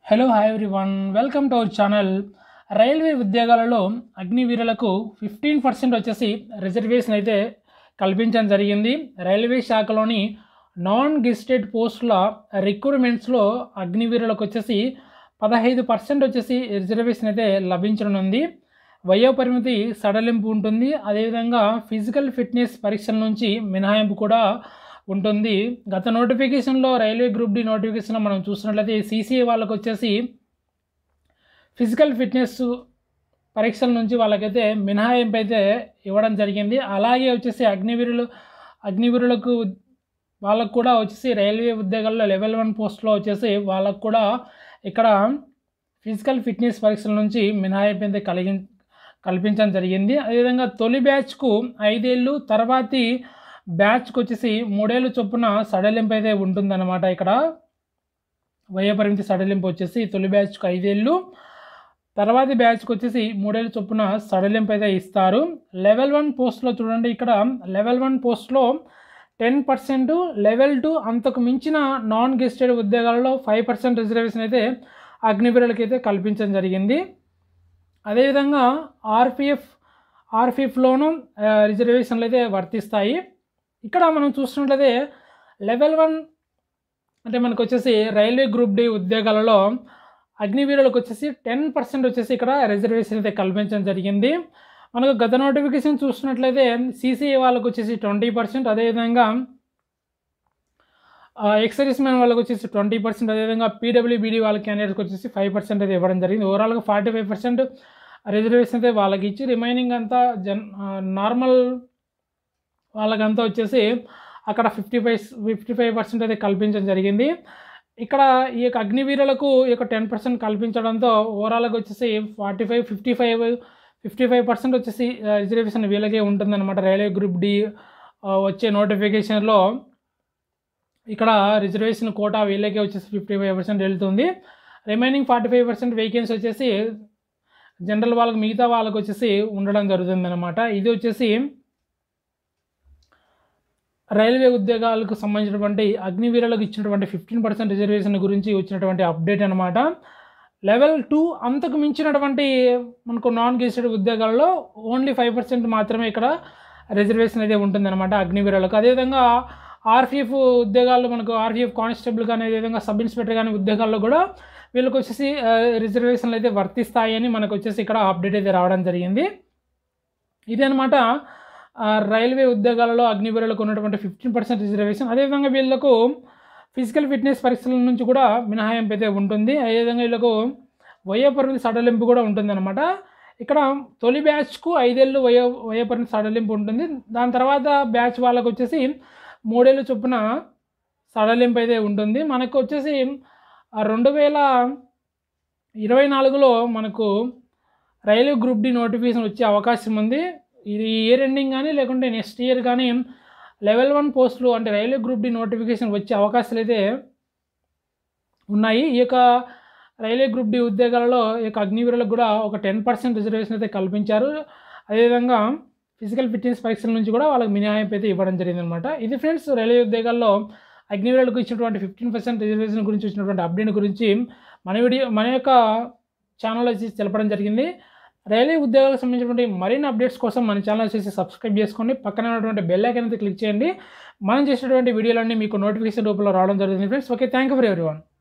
hello hi everyone welcome to our channel railway ఉద్యోగాలలో అగ్నివీరులకు fifteen percent వచ్చేసి reservation అయితే కల్పించడం జరిగింది రైల్వే శాఖలోని నాన్ గెస్టెడ్ పోస్టుల రిక్రూట్మెంట్స్లో అగ్నివీరులకు వచ్చేసి పదహైదు పర్సెంట్ వచ్చేసి రిజర్వేషన్ అయితే లభించనుంది వయోపరిమితి సడలింపు ఉంటుంది అదేవిధంగా ఫిజికల్ ఫిట్నెస్ పరీక్షల నుంచి మినహాయింపు కూడా ఉంటుంది గత నోటిఫికేషన్లో రైల్వే గ్రూప్ డి నోటిఫికేషన్లో మనం చూసినట్లయితే సీసీఏ వాళ్ళకు వచ్చేసి ఫిజికల్ ఫిట్నెస్ పరీక్షల నుంచి వాళ్ళకైతే మినహాయింపు అయితే ఇవ్వడం జరిగింది అలాగే వచ్చేసి అగ్నివీరులు అగ్నివీరులకు వాళ్ళకు కూడా వచ్చేసి రైల్వే ఉద్యోగాల్లో లెవెల్ వన్ పోస్ట్లో వచ్చేసి వాళ్ళకు కూడా ఇక్కడ ఫిజికల్ ఫిట్నెస్ పరీక్షల నుంచి మినహాయింపు అయితే కలిగి కల్పించడం జరిగింది అదేవిధంగా తొలి బ్యాచ్కు ఐదేళ్ళు తర్వాతి బ్యాచ్కి వచ్చేసి మూడేళ్ళు చొప్పున సడలింపు అయితే ఉంటుందన్నమాట ఇక్కడ వయోపరిమితి సడలింపు వచ్చేసి తొలి బ్యాచ్కు ఐదేళ్ళు తర్వాతి బ్యాచ్కి వచ్చేసి మూడేళ్ళు చొప్పున సడలింపు అయితే ఇస్తారు లెవెల్ వన్ పోస్ట్లో చూడండి ఇక్కడ లెవెల్ వన్ పోస్ట్లో టెన్ పర్సెంట్ లెవెల్ టూ అంతకు మించిన నాన్ గెస్టెడ్ ఉద్యోగాలలో ఫైవ్ పర్సెంట్ రిజర్వేషన్ అయితే అగ్నివీరులకి అయితే కల్పించడం జరిగింది అదేవిధంగా ఆర్పిఎఫ్ ఆర్పిఎఫ్లోనూ రిజర్వేషన్లు అయితే వర్తిస్తాయి ఇక్కడ మనం చూసినట్లయితే లెవెల్ వన్ అంటే మనకు వచ్చేసి రైల్వే గ్రూప్ డి ఉద్యోగాలలో అగ్నివీరులకు వచ్చేసి టెన్ పర్సెంట్ వచ్చేసి ఇక్కడ రిజర్వేషన్ అయితే కల్పించడం జరిగింది మనకు గత నోటిఫికేషన్ చూసినట్లయితే సీసీఏ వాళ్ళకు వచ్చేసి ట్వంటీ పర్సెంట్ అదేవిధంగా ఎక్సర్వీస్ మ్యాన్ వాళ్ళకి వచ్చేసి ట్వంటీ పర్సెంట్ అదేవిధంగా పీడబ్ల్యూబీడీ వాళ్ళ క్యాండిడేట్స్కి వచ్చేసి ఫైవ్ పర్సెంట్ అయితే ఇవ్వడం జరిగింది ఓవరాల్గా ఫార్టీ ఫైవ్ పర్సెంట్ రిజర్వేషన్ అయితే వాళ్ళకి ఇచ్చి రిమైనింగ్ అంతా జన్ నార్మల్ వాళ్ళకంతా వచ్చేసి అక్కడ fifty five fifty five percent అయితే కల్పించడం జరిగింది ఇక్కడ ఈ యొక్క అగ్నివీరులకు ఈ యొక్క టెన్ పర్సెంట్ కల్పించడంతో ఓవరాల్గా వచ్చేసి forty five fifty five fifty five percent వచ్చేసి రిజర్వేషన్ వీళ్ళకే ఉంటుందన్నమాట రైల్వే గ్రూప్ డి వచ్చే నోటిఫికేషన్లో ఇక్కడ రిజర్వేషన్ కోటా వీళ్ళకే వచ్చేసి ఫిఫ్టీ ఫైవ్ పర్సెంట్ వెళ్తుంది remaining forty five percent vacancy వచ్చేసి జనరల్ వాళ్ళకి మిగతా వాళ్ళకి వచ్చేసి ఉండడం జరుగుతుంది అనమాట ఇది వచ్చేసి రైల్వే ఉద్యోగాలకు సంబంధించినటువంటి అగ్నివీరులకు ఇచ్చినటువంటి ఫిఫ్టీన్ పర్సెంట్ రిజర్వేషన్ గురించి వచ్చినటువంటి అప్డేట్ అనమాట లెవెల్ టూ అంతకు మించినటువంటి మనకు నాన్ గెస్టెడ్ ఉద్యోగాల్లో ఓన్లీ ఫైవ్ పర్సెంట్ మాత్రమే ఇక్కడ రిజర్వేషన్ అయితే ఉంటుందన్నమాట అగ్నివీరులకు అదేవిధంగా ఆర్పిఎఫ్ ఉద్యోగాల్లో మనకు ఆర్పిఎఫ్ కానిస్టేబుల్ కానీ అదేవిధంగా సబ్ ఇన్స్పెక్టర్ కానీ ఉద్యోగాల్లో కూడా వీళ్ళకి వచ్చేసి రిజర్వేషన్లు అయితే వర్తిస్తాయని మనకు వచ్చేసి ఇక్కడ అప్డేట్ అయితే రావడం జరిగింది ఇదనమాట రైల్వే ఉద్యోగాలలో అగ్నివీరులకు ఉన్నటువంటి ఫిఫ్టీన్ పర్సెంట్ రిజర్వేషన్ అదేవిధంగా వీళ్ళకు ఫిజికల్ ఫిట్నెస్ పరీక్షల నుంచి కూడా మినహాయింపు అయితే ఉంటుంది అదేవిధంగా వీళ్ళకు వయోపరిమితి సడలింపు కూడా ఉంటుందన్నమాట ఇక్కడ తొలి బ్యాచ్కు ఐదేళ్ళు వయో వయోపరిమితి సడలింపు ఉంటుంది దాని తర్వాత బ్యాచ్ వాళ్ళకు వచ్చేసి మూడేళ్ళు చొప్పున సడలింపు అయితే ఉంటుంది మనకు వచ్చేసి రెండు వేల ఇరవై నాలుగులో మనకు రైల్వే గ్రూప్ డి నోటిఫికేషన్ వచ్చే అవకాశం ఉంది ఇది ఇయర్ ఎండింగ్ కానీ లేకుంటే నెక్స్ట్ ఇయర్ కానీ లెవెల్ వన్ పోస్టులు అంటే రైల్వే గ్రూప్ డి నోటిఫికేషన్ వచ్చే అవకాశాలు అయితే ఉన్నాయి ఈ యొక్క రైల్వే గ్రూప్ డి ఉద్యోగాలలో ఈ యొక్క అగ్నివీరులకు కూడా ఒక టెన్ పర్సెంట్ రిజర్వేషన్ అయితే కల్పించారు అదేవిధంగా ఫిజికల్ ఫిట్నెస్ పరీక్షల నుంచి కూడా వాళ్ళకి మినహాయింపు అయితే ఇవ్వడం జరిగిందనమాట ఇది ఫ్రెండ్స్ రైల్వే ఉద్యోగాల్లో అగ్నివీరులకు ఇచ్చినటువంటి ఫిఫ్టీన్ పర్సెంట్ రిజర్వేషన్ గురించి వచ్చినటువంటి అప్డేట్ గురించి మన వీడియో మన యొక్క ఛానల్లో వచ్చేసి తెలపడం జరిగింది రైల్వే ఉద్యోగాలకు సంబంధించినటువంటి మరిన్ని అప్డేట్స్ కోసం మన ఛానల్ వచ్చేసి సబ్స్క్రైబ్ చేసుకోండి పక్కన ఉన్నటువంటి బెల్ ఐకన్ అయితే క్లిక్ చేయండి మనం చేసినటువంటి వీడియోలన్నీ మీకు నోటిఫికేషన్ రూపంలో రావడం జరుగుతుంది friends okay thank you for every